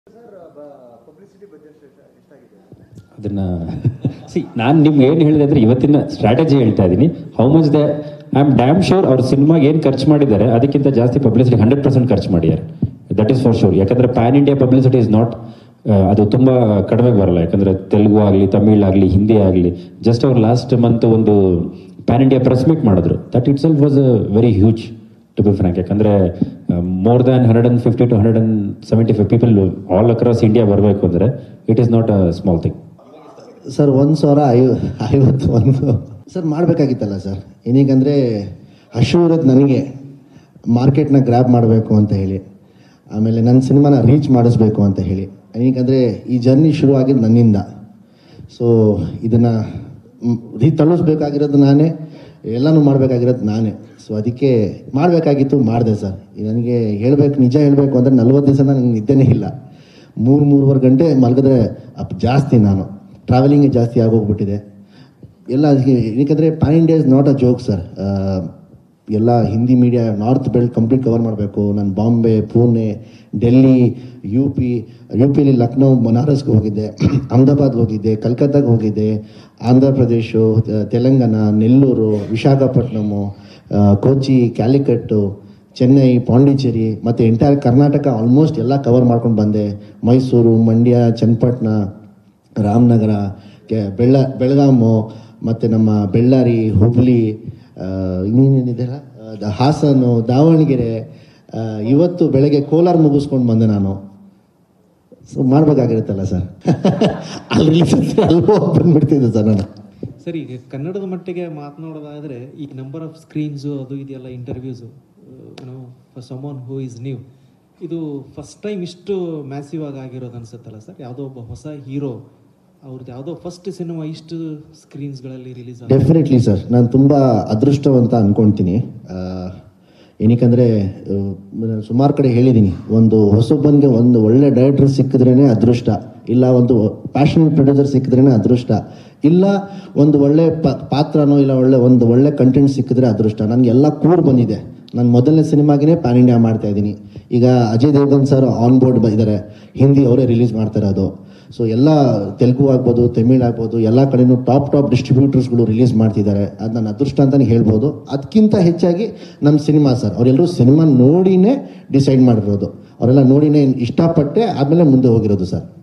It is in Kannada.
ಅದನ್ನ ಸಿ ನಾನು ನಿಮ್ಗೆ ಏನು ಹೇಳಿದೆ ಅಂದ್ರೆ ಇವತ್ತಿನ ಸ್ಟ್ರಾಟಜಿ ಹೇಳ್ತಾ ಇದ್ದೀನಿ how much the I am damn sure ಅವ್ರ ಸಿನಿಮಾಗೆ ಏನು ಖರ್ಚು ಮಾಡಿದ್ದಾರೆ ಅದಕ್ಕಿಂತ ಜಾಸ್ತಿ ಪಬ್ಲಿಸಿಟಿ ಹಂಡ್ರೆಡ್ ಪರ್ಸೆಂಟ್ ಖರ್ಚು ಮಾಡಿದ್ದಾರೆ ದಟ್ ಈಸ್ ಫಾರ್ ಶೋರ್ ಯಾಕಂದ್ರೆ pan India publicity is not ಅದು ತುಂಬ ಕಡಿಮೆ ಬರಲ್ಲ ಯಾಕಂದ್ರೆ ತೆಲುಗು ಆಗಲಿ ತಮಿಳ್ ಆಗಲಿ ಹಿಂದಿ ಆಗಲಿ ಜಸ್ಟ್ ಅವ್ರು ಲಾಸ್ಟ್ ಮಂತ್ ಒಂದು ಪ್ಯಾನ್ ಇಂಡಿಯಾ ಪ್ರೆಸ್ ಮೀಟ್ ಮಾಡಿದ್ರು that itself was a very huge to be frank ಯಾಕಂದ್ರೆ more than hundred and fifty to hundred and seventy five people all across India ಬರಬೇಕು ಅಂದರೆ it is not a small thing sir ಒಂದು ಸಾವಿರ ಐ ಐವತ್ತು ಒಂದು ಸರ್ ಮಾಡಬೇಕಾಗಿತ್ತಲ್ಲ ಸರ್ ಏನೀಗಂದರೆ ಹಶು ಇರೋದು ನನಗೆ ಮಾರ್ಕೆಟ್ನ ಗ್ರ್ಯಾಬ್ ಮಾಡಬೇಕು ಅಂತ ಹೇಳಿ ಆಮೇಲೆ ನನ್ನ ಸಿನಿಮಾನ ರೀಚ್ ಮಾಡಿಸ್ಬೇಕು ಅಂತ ಹೇಳಿ ಏನಕ್ಕಂದರೆ ಈ ಜರ್ನಿ ಶುರು ಆಗಿದ್ದು ನನ್ನಿಂದ ಸೊ ಇದನ್ನು ರೀ ತಳ್ಳಿಸ್ಬೇಕಾಗಿರೋದು ನಾನೇ ಎಲ್ಲನೂ ಮಾಡಬೇಕಾಗಿರೋದು ನಾನೇ ಸೊ ಅದಕ್ಕೆ ಮಾಡಬೇಕಾಗಿತ್ತು ಮಾಡಿದೆ ಸರ್ ನನಗೆ ಹೇಳಬೇಕು ನಿಜ ಹೇಳಬೇಕು ಅಂದರೆ ನಲ್ವತ್ತು ದಿವಸ ನನಗೆ ನಿದ್ದೆನೇ ಇಲ್ಲ ಮೂರು ಮೂರುವರೆ ಗಂಟೆ ಮಲಗಿದ್ರೆ ಅಪ್ ಜಾಸ್ತಿ ನಾನು ಟ್ರಾವೆಲಿಂಗ್ ಜಾಸ್ತಿ ಆಗೋಗ್ಬಿಟ್ಟಿದೆ ಎಲ್ಲ ಏನಕ್ಕಂದರೆ pan India is not a joke sir ಎಲ್ಲ Hindi media north belt complete cover ಮಾಡಬೇಕು ನಾನು ಬಾಂಬೆ ಪುಣೆ ಡೆಲ್ಲಿ ಯು ಪಿ ಯು ಪಿಲಿ ಲಕ್ನೋ ಬನಾರಸ್ಗೆ ಹೋಗಿದ್ದೆ ಅಹಮದಾಬಾದ್ಗೆ ಹೋಗಿದ್ದೆ ಕಲ್ಕತ್ತಾಗೆ ಹೋಗಿದ್ದೆ ಆಂಧ್ರ ಪ್ರದೇಶ ತೆ- ತೆಲಂಗಾಣ ನೆಲ್ಲೂರು ವಿಶಾಖಪಟ್ಟಣಮು ಆ, ಕೊಚ್ಚಿ ಕ್ಯಾಲಿಕಟ್ಟು ಚೆನ್ನೈ ಪಾಂಡಿಚೇರಿ ಮತ್ತು ಎಂಟೈರ್ ಕರ್ನಾಟಕ ಆಲ್ಮೋಸ್ಟ್ ಎಲ್ಲ ಕವರ್ ಮಾಡ್ಕೊಂಡು ಬಂದೆ ಮೈಸೂರು ಮಂಡ್ಯ ಚನ್ನಪಟ್ಟಣ ರಾಮನಗರ ಕೆ ಬೆಳ್ಳ ಬೆಳಗಾಮು ಮತ್ತು ನಮ್ಮ ಬೆಳ್ಳಾರಿ ಹುಬ್ಳಿ ಆ, ಇನ್ನೇನೇನಿದೆಯಲ್ಲ ಆ, ದ- ಹಾಸನು ದಾವಣಗೆರೆ ಆ, ಇವತ್ತು ಬೆಳಗ್ಗೆ ಕೋಲಾರ ಮುಗಿಸ್ಕೊಂಡು ಬಂದೆ ನಾನು ಸೊ ಮಾಡಬೇಕಾಗಿರುತ್ತಲ್ಲ ಸರ್ ಅಲ್ಲಿ ರಿಲೀಸ್ ಅಲ್ವೋ ಬಂದ್ಬಿಡ್ತಿದ್ದೆ ಸರ್ ನಾನು ಸರ್ ಈಗ ಕನ್ನಡದ ಮಟ್ಟಿಗೆ ಮಾತನಾಡೋದಾದರೆ ಈಗ ನಂಬರ್ ಆಫ್ ಸ್ಕ್ರೀನ್ಸು ಅದು ಇದೆಲ್ಲ ಇಂಟರ್ವ್ಯೂಸು ಏನೋ for someone who is new ಇದು ಫಸ್ಟ್ ಟೈಮ್ ಇಷ್ಟು ಮ್ಯಾಸಿವ್ ಆಗಿ ಆಗಿರೋದು ಅನ್ಸುತ್ತಲ್ಲ ಸರ್ ಯಾವುದೋ ಒಬ್ಬ ಹೊಸ ಹೀರೋ ಅವ್ರದ್ದು ಯಾವುದೋ ಫಸ್ಟ್ ಸಿನಿಮಾ ಇಷ್ಟು ಸ್ಕ್ರೀನ್ಸ್ಗಳಲ್ಲಿ ರಿಲೀಸ್ ಆಗ ಡೆಫಿನೆಟ್ಲಿ ಸರ್ ನಾನು ತುಂಬ ಅದೃಷ್ಟವಂತ ಅಂದ್ಕೊಳ್ತೀನಿ ಏನಕ್ಕಂದರೆ ಸುಮಾರು ಕಡೆ ಹೇಳಿದ್ದೀನಿ ಒಂದು ಹೊಸೊಬ್ಬನಿಗೆ ಒಂದು ಒಳ್ಳೆ ಡೈರೆಕ್ಟರ್ ಸಿಕ್ಕಿದ್ರೇ ಅದೃಷ್ಟ ಇಲ್ಲ ಒಂದು ಪ್ಯಾಷನೇಟ್ ಪ್ರೊಡ್ಯೂಸರ್ ಸಿಕ್ಕಿದ್ರೇ ಅದೃಷ್ಟ ಇಲ್ಲ ಒಂದು ಒಳ್ಳೆ ಪ ಪಾತ್ರನೋ ಇಲ್ಲ ಒಳ್ಳೆ ಒಂದು ಒಳ್ಳೆ ಕಂಟೆಂಟ್ ಸಿಕ್ಕಿದ್ರೆ ಅದೃಷ್ಟ ನನಗೆಲ್ಲ ಕೂರ್ ಬಂದಿದೆ ನಾನು ಮೊದಲನೇ ಸಿನಿಮಾಗಿನೇ ಪ್ಯಾನ್ ಇಂಡಿಯಾ ಮಾಡ್ತಾ ಇದ್ದೀನಿ ಈಗ Ajay Devgan sir on board ಇದ್ದಾರೆ ಹಿಂದಿ ಅವರೇ ರಿಲೀಸ್ ಮಾಡ್ತಾ ಇರೋದು ಸೊ ಎಲ್ಲ ತೆಲುಗು ಆಗ್ಬೋದು ತಮಿಳ್ ಆಗ್ಬೋದು ಎಲ್ಲ ಕಡೆನೂ ಟಾಪ್ ಟಾಪ್ ಡಿಸ್ಟ್ರಿಬ್ಯೂಟರ್ಸ್ಗಳು ರಿಲೀಸ್ ಮಾಡ್ತಿದ್ದಾರೆ ಅದು ನನ್ನ ಅದೃಷ್ಟ ಅಂತಲೇ ಹೇಳ್ಬೋದು ಅದಕ್ಕಿಂತ ಹೆಚ್ಚಾಗಿ ನಮ್ಮ ಸಿನಿಮಾ ಸರ್ ಅವರೆಲ್ಲರೂ ಸಿನಿಮಾ ನೋಡಿನೇ ಡಿಸೈಡ್ ಮಾಡಿರೋದು ಅವರೆಲ್ಲ ನೋಡಿನೇ ಇಷ್ಟಪಟ್ಟೆ ಆದಮೇಲೆ ಮುಂದೆ ಹೋಗಿರೋದು ಸರ್